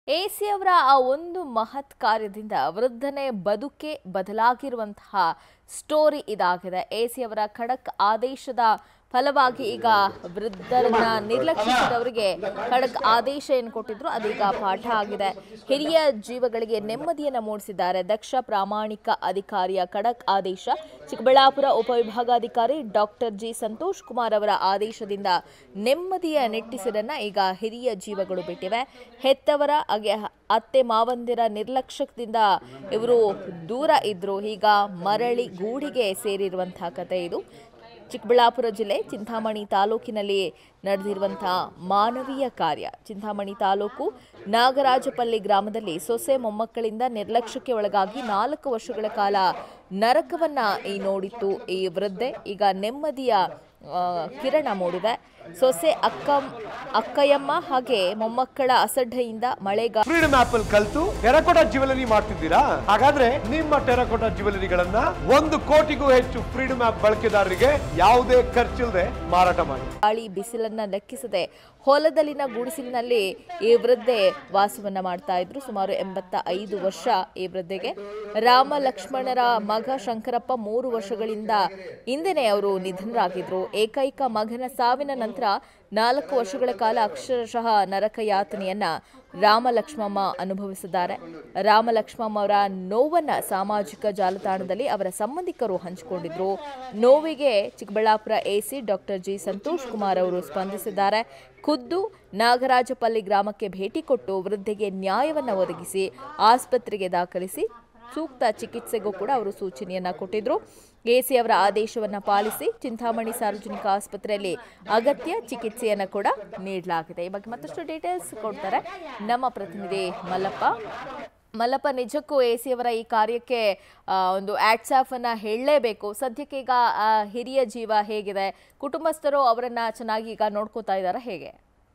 AC ಅವರ ಆ ಒಂದು ಮಹತ್ ಕಾರ್ಯದಿಂದ ವೃದ್ಧನೇ ಬದುಕೆ ಬದಲಾಗಿರುವಂತಹ ಸ್ಟೋರಿ ಇದಾಗಿದೆ ಎಸಿ ಅವರ ಖಡಕ್ ಆದೇಶದ ಫಲವಾಗಿ ಈಗ ವೃದ್ಧರನ್ನ ನಿರ್ಲಕ್ಷಿಸಿದವರಿಗೆ ಖಡಕ್ ಆದೇಶ ಏನು ಕೊಟ್ಟಿದ್ರು ಅದೀಗ ಪಾಠ ಆಗಿದೆ ಹಿರಿಯ ಜೀವಗಳಿಗೆ ನೆಮ್ಮದಿಯನ್ನ ಮೂಡಿಸಿದ್ದಾರೆ ದಕ್ಷ ಪ್ರಾಮಾಣಿಕ ಅಧಿಕಾರಿಯ ಖಡಕ್ ಆದೇಶ ಚಿಕ್ಕಬಳ್ಳಾಪುರ ಉಪವಿಭಾಗಾಧಿಕಾರಿ ಡಾಕ್ಟರ್ ಜಿ ಸಂತೋಷ್ ಕುಮಾರ್ ಅವರ ಆದೇಶದಿಂದ ನೆಮ್ಮದಿಯ ನಿಟ್ಟಿಸಿರನ್ನ ಈಗ ಹಿರಿಯ ಜೀವಗಳು ಬಿಟ್ಟಿವೆ ಹೆತ್ತವರ ಹಾಗೆ ಅತ್ತೆ ಮಾವಂದಿರ ನಿರ್ಲಕ್ಷ್ಯದಿಂದ ಇವರು ದೂರ ಇದ್ರು ಈಗ ಮರಳಿ ಗೂಡಿಗೆ ಸೇರಿರುವಂತಹ ಕತೆ ಇದು ಚಿಕ್ಕಬಳ್ಳಾಪುರ ಜಿಲ್ಲೆ ಚಿಂತಾಮಣಿ ತಾಲೂಕಿನಲ್ಲಿ ನಡೆದಿರುವಂತಹ ಮಾನವೀಯ ಕಾರ್ಯ ಚಿಂತಾಮಣಿ ತಾಲೂಕು ನಾಗರಾಜಪಲ್ಲಿ ಗ್ರಾಮದಲ್ಲಿ ಸೊಸೆ ಮೊಮ್ಮಕ್ಕಳಿಂದ ನಿರ್ಲಕ್ಷ್ಯಕ್ಕೆ ಒಳಗಾಗಿ ನಾಲ್ಕು ವರ್ಷಗಳ ಕಾಲ ನರಕವನ್ನ ಈ ನೋಡಿತ್ತು ಈ ವೃದ್ಧೆ ಈಗ ನೆಮ್ಮದಿಯ ಆ, ಕಿರಣ ಮೂಡಿದೆ ಸೊಸೆ ಅಕ್ಕ ಅಕ್ಕಯ್ಯಮ್ಮ ಹಾಗೆ ಮೊಮ್ಮಕ್ಕಳ ಅಸಡ್ಡೆಯಿಂದ ಮಳೆಗಾಲ ಫ್ರೀಡಮ್ ಆಪ್ ಅಲ್ಲಿ ಕಲ್ತು ಟೆರಕೋಟ ಜ್ಯುವೆಲರಿ ಮಾಡ್ತಿದ್ದೀರಾ ಹಾಗಾದ್ರೆ ನಿಮ್ಮ ಟೆರಕೋಟ ಜ್ಯುವೆಲರಿಗಳನ್ನ ಒಂದು ಕೋಟಿಗೂ ಹೆಚ್ಚು ಫ್ರೀಡಮ್ ಆಪ್ ಬಳಕೆದಾರರಿಗೆ ಯಾವುದೇ ಖರ್ಚಿಲ್ಲದೆ ಮಾರಾಟ ಮಾಡಿ ಗಾಳಿ ಬಿಸಿಲನ್ನ ಲೆಕ್ಕಿಸದೆ ಹೊಲದಲ್ಲಿನ ಗುಡಿಸಿಲಿನಲ್ಲಿ ಈ ವೃದ್ಧೆ ವಾಸವನ್ನ ಮಾಡ್ತಾ ಇದ್ರು ಸುಮಾರು ಎಂಬತ್ತ ಐದು ವರ್ಷ ಈ ವೃದ್ಧೆಗೆ ರಾಮ ಲಕ್ಷ್ಮಣರ ಮಗ ಶಂಕರಪ್ಪ ಮೂರು ವರ್ಷಗಳಿಂದ ಹಿಂದೆನೆ ಅವರು ನಿಧನರಾಗಿದ್ರು ಏಕೈಕ ಮಗನ ಸಾವಿನ ನಂತರ ನಾಲ್ಕು ವರ್ಷಗಳ ಕಾಲ ಅಕ್ಷರಶಃ ನರಕ ಯಾತನೆಯನ್ನ ರಾಮ ಲಕ್ಷ್ಮಮ್ಮ ಅನುಭವಿಸಿದ್ದಾರೆ ರಾಮ ಲಕ್ಷ್ಮಮ್ಮ ಅವರ ನೋವನ್ನ ಸಾಮಾಜಿಕ ಜಾಲತಾಣದಲ್ಲಿ ಅವರ ಸಂಬಂಧಿಕರು ಹಂಚಿಕೊಂಡಿದ್ರು ನೋವಿಗೆ Chikkaballapur AC doctor G Santosh Kumar ಅವರು ಸ್ಪಂದಿಸಿದ್ದಾರೆ ಖುದ್ದು ನಾಗರಾಜಪಲ್ಲಿ ಗ್ರಾಮಕ್ಕೆ ಭೇಟಿ ಕೊಟ್ಟು ವೃದ್ಧೆಗೆ ನ್ಯಾಯವನ್ನ ಒದಗಿಸಿ ಆಸ್ಪತ್ರೆಗೆ ದಾಖಲಿಸಿ ಸೂಕ್ತ ಚಿಕಿತ್ಸೆಗೂ ಕೂಡ ಅವರು ಸೂಚನೆಯನ್ನ ಕೊಟ್ಟಿದ್ರು ಎಸಿ ಅವರ ಆದೇಶವನ್ನ ಪಾಲಿಸಿ ಚಿಂತಾಮಣಿ ಸಾರ್ವಜನಿಕ ಆಸ್ಪತ್ರೆಯಲ್ಲಿ ಅಗತ್ಯ ಚಿಕಿತ್ಸೆಯನ್ನ ಕೂಡ ನೀಡಲಾಗಿದೆ ಈ ಬಗ್ಗೆ ಮತ್ತಷ್ಟು ಡೀಟೇಲ್ಸ್ ಕೊಡ್ತಾರೆ ನಮ್ಮ ಪ್ರತಿನಿಧಿ ಮಲ್ಲಪ್ಪ ಮಲ್ಲಪ್ಪ ನಿಜಕ್ಕೂ ಎಸಿ ಅವರ ಈ ಕಾರ್ಯಕ್ಕೆ ಆ, ಒಂದು ಆಟ್ಸಾಫ್ ಅನ್ನ ಹೇಳಲೇಬೇಕು ಸದ್ಯಕ್ಕೆ ಈಗ ಆ ಹಿರಿಯ ಜೀವ ಹೇಗಿದೆ ಕುಟುಂಬಸ್ಥರು ಅವರನ್ನ ಚೆನ್ನಾಗಿ ಈಗ ನೋಡ್ಕೋತಾ ಇದ್ದಾರಾ ಹೇಗೆ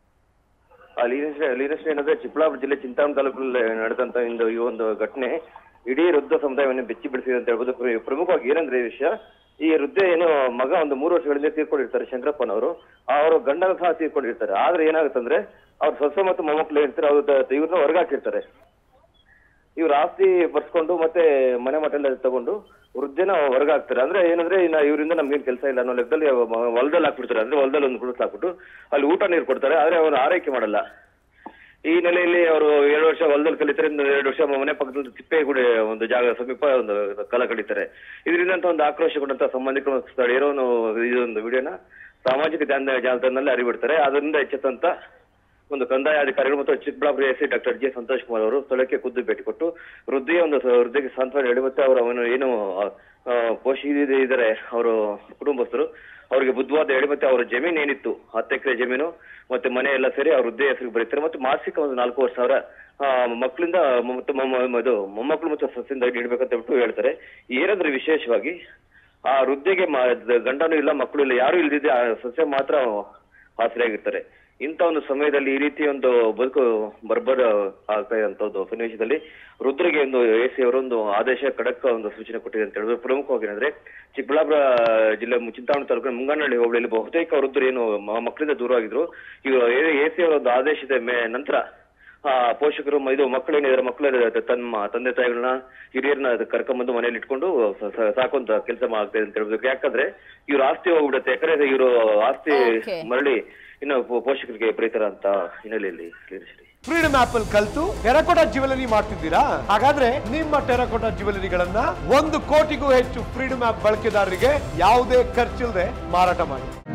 ಲೀನಸ್ಟ್ ಏನಂದ್ರೆ ಚಿಕ್ಕಬಳ್ಳಾಪುರ ಜಿಲ್ಲೆ ಚಿಂತಾಮಣಿ ತಾಲೂಕಿನಲ್ಲಿ ನಡೆದಂತ ಒಂದು ಈ ಒಂದು ಘಟನೆ ಇಡೀ ವೃದ್ಧ ಸಮುದಾಯವನ್ನು ಬೆಚ್ಚಿ ಬಿಡಿಸಿದೆ ಅಂತ ಹೇಳ್ಬೋದು ಪ್ರ- ಪ್ರಮುಖವಾಗಿ ಏನಂದ್ರೆ ಈ ವಿಷಯ ಈ ವೃದ್ಧೆ ಏನು ಮಗ ಒಂದು ಮೂರು ವರ್ಷಗಳಿಂದ ತೀರ್ಕೊಂಡಿರ್ತಾರೆ ಶಂಕರಪ್ಪನವರು ಅವರು ಗಂಡನ ಸಹ ತೀರ್ಕೊಂಡಿರ್ತಾರೆ ಆದ್ರೆ ಏನಾಗುತ್ತಂದ್ರೆ ಅವ್ರ ಸೊಸೆ ಮತ್ತು ಮೊಮ್ಮಕ್ಕಳು ಇರ್ತಾರೆ ಅವ್ರ ಇವ್ರನ್ನ ಹೊರಗಾಕಿರ್ತಾರೆ ಇವ್ರ ಆಸ್ತಿ ಬರ್ಸ್ಕೊಂಡು ಮತ್ತೆ ಮನೆ ಮಠ ಎಲ್ಲ ತಗೊಂಡು ವೃದ್ಧೆನ ಹೊರಗಾಕ್ತಾರೆ ಅಂದ್ರೆ ಏನಂದ್ರೆ ಇನ್ನ ಇವರಿಂದ ನಮ್ಗೇನ್ ಕೆಲಸ ಇಲ್ಲ ಅನ್ನೋ ಲೆಕ್ಕದಲ್ಲಿ ಮ- ಹೊಲದಲ್ಲಿ ಹಾಕ್ಬಿಡ್ತಾರೆ ಅಂದ್ರೆ ಹೊಲದಲ್ಲಿ ಒಂದು ಗುಡಿಸ್ ಹಾಕ್ಬಿಟ್ಟು ಅಲ್ಲಿ ಊಟ ನೀರು ಕೊಡ್ತಾರೆ ಆದ್ರೆ ಅವರು ಆರೈಕೆ ಮಾಡಲ್ಲ ಈ ನೆಲೆಯಲ್ಲಿ ಅವರು ಎರಡು ವರ್ಷ ಹೊಲದಲ್ಲಿ ಕಲಿತಾರೆ ಇನ್ನು ಎರಡು ವರ್ಷ ಮನೆ ಪಕ್ಕದಲ್ಲಿ ತಿಪ್ಪೆ ಗುಡಿ ಒಂದು ಜಾಗ ಸಮೀಪ ಒಂದು ಕಾಲ ಕಳೀತಾರೆ ಇದರಿಂದ ಅಂತ ಒಂದು ಆಕ್ರೋಶಗೊಂಡಂತ ಸಂಬಂಧಿಕರು ಮತ್ತು ಸ್ಥಳೀಯರು ಇದೊಂದು ವಿಡಿಯೋನ ಸಾಮಾಜಿಕ ಜಾಲ ಜಾಲತಾಣದಲ್ಲಿ ಅರಿಬಿಡ್ತಾರೆ ಅದರಿಂದ ಎಚ್ಚೆತ್ತಂತ ಒಂದು ಕಂದಾಯ ಅಧಿಕಾರಿಗಳು ಮತ್ತು Chikkaballapur S doctor G Santosh Kumar ಅವರು ಸ್ಥಳಕ್ಕೆ ಖುದ್ದು ಭೇಟಿ ಕೊಟ್ಟು ವೃದ್ಧಿಯ ಒಂದು ಸ- ವೃದ್ಧಿಗೆ ಸಾಂತ್ವನ ಹೇಳಿ ಮತ್ತೆ ಅವರು ಅವನು ಏನು ಆ, ಪೋಷಿ ಇದ್ದಾರೆ ಅವರು ಕುಟುಂಬಸ್ಥರು ಅವರಿಗೆ ಬುದ್ಧವಾದ ಹೇಳಿ ಮತ್ತೆ ಅವರ ಜಮೀನು ಏನಿತ್ತು ಹತ್ತು ಎಕರೆ ಜಮೀನು ಮತ್ತೆ ಮನೆ ಎಲ್ಲ ಸೇರಿ ಅವ್ರ ವೃದ್ಧೆ ಹೆಸರಿಗೆ ಬರೀತಾರೆ ಮತ್ತು ಮಾಸಿಕ ಒಂದು ನಾಲ್ಕೂವರೆ ಸಾವಿರ ಆ, ಮಕ್ಕಳಿಂದ ಮತ್ತು ಮೊಮ್ಮ- ಇದು ಮೊಮ್ಮಕ್ಕಳು ಮತ್ತು ಸಸ್ಯದಿಂದ ನೀಡಬೇಕಂತ ಬಿಟ್ಟು ಹೇಳ್ತಾರೆ ಏನಂದ್ರೆ ವಿಶೇಷವಾಗಿ ಆ ವೃದ್ಧೆಗೆ ಮ- ಗಂಡನೂ ಇಲ್ಲ ಮಕ್ಕಳು ಇಲ್ಲ ಯಾರು ಇಲ್ದಿದೆ ಆ ಸಸ್ಯ ಮಾತ್ರ ಆಸರೆಯಾಗಿರ್ತಾರೆ ಇಂಥ ಒಂದು ಸಮಯದಲ್ಲಿ ಈ ರೀತಿ ಒಂದು ಬದುಕು ಬರ್ಬರ್ ಆಗ್ತಾ ಇರುವಂತ ಒಂದು ಸನ್ನಿವೇಶದಲ್ಲಿ ವೃದ್ಧರಿಗೆ ಒಂದು ಎ ಸಿ ಅವರೊಂದು ಆದೇಶ ಖಡಕ್ ಒಂದು ಸೂಚನೆ ಕೊಟ್ಟಿದೆ ಅಂತ ಹೇಳಿದ್ರು ಪ್ರಮುಖವಾಗಿ ಏನಂದ್ರೆ ಚಿಕ್ಕಬಳ್ಳಾಪುರ ಜಿಲ್ಲೆ ಮು- ಚಿಂತಾಮಣಿ ತಾಲೂಕಿನ ಮುಂಗನಹಳ್ಳಿ ಹೋಬಳಿಯಲ್ಲಿ ಬಹುತೇಕ ವೃದ್ಧರು ಏನು ಮ- ಮಕ್ಕಳಿಂದ ದೂರವಾಗಿದ್ರು ಈಗ ಎ ಸಿ ಅವರ ಒಂದು ಆದೇಶದ ಮೇ ನಂತರ ಆ ಪೋಷಕರು ಮ- ಇದು ಮಕ್ಕಳೇನಿದ್ದಾರೆ ಮಕ್ಕಳ ತಮ್ಮ ತಂದೆ ತಾಯಿಗಳನ್ನ ಹಿರಿಯರನ್ನ ಕರ್ಕೊಂಬಂದು ಮನೇಲಿ ಇಟ್ಕೊಂಡು ಸ- ಸ- ಸಾಕುವಂತ ಕೆಲಸ ಮಾಡ್ತಾ ಇದೆ ಅಂತ ಹೇಳ್ಬೇಕು ಯಾಕಂದ್ರೆ ಇವ್ರ ಆಸ್ತಿ ಹೋಗ್ಬಿಡುತ್ತೆ ಯಾಕಂದ್ರೆ ಇವರು ಆಸ್ತಿ Okay. ಮರಳಿ ಇನ್ನು ಪೋ- ಪೋಷಕರಿಗೆ ಬರೀತಾರ ಅಂತ ಹಿನ್ನೆಲೆಯಲ್ಲಿ ಲೀನಶ್ರೀ ಫ್ರೀಡಮ್ ಆಪ್ ಅಲ್ಲಿ ಕಲ್ತು ಟೆರಕೋಟ ಜ್ಯುವೆಲರಿ ಮಾಡ್ತಿದ್ದೀರಾ ಹಾಗಾದ್ರೆ ನಿಮ್ಮ ಟೆರಕೋಟ ಜ್ಯುವೆಲರಿಗಳನ್ನ ಒಂದು ಕೋಟಿಗೂ ಹೆಚ್ಚು ಫ್ರೀಡಮ್ ಆಪ್ ಬಳಕೆದಾರರಿಗೆ ಯಾವುದೇ ಖರ್ಚಿಲ್ಲದೆ ಮಾರಾಟ ಮಾಡಿ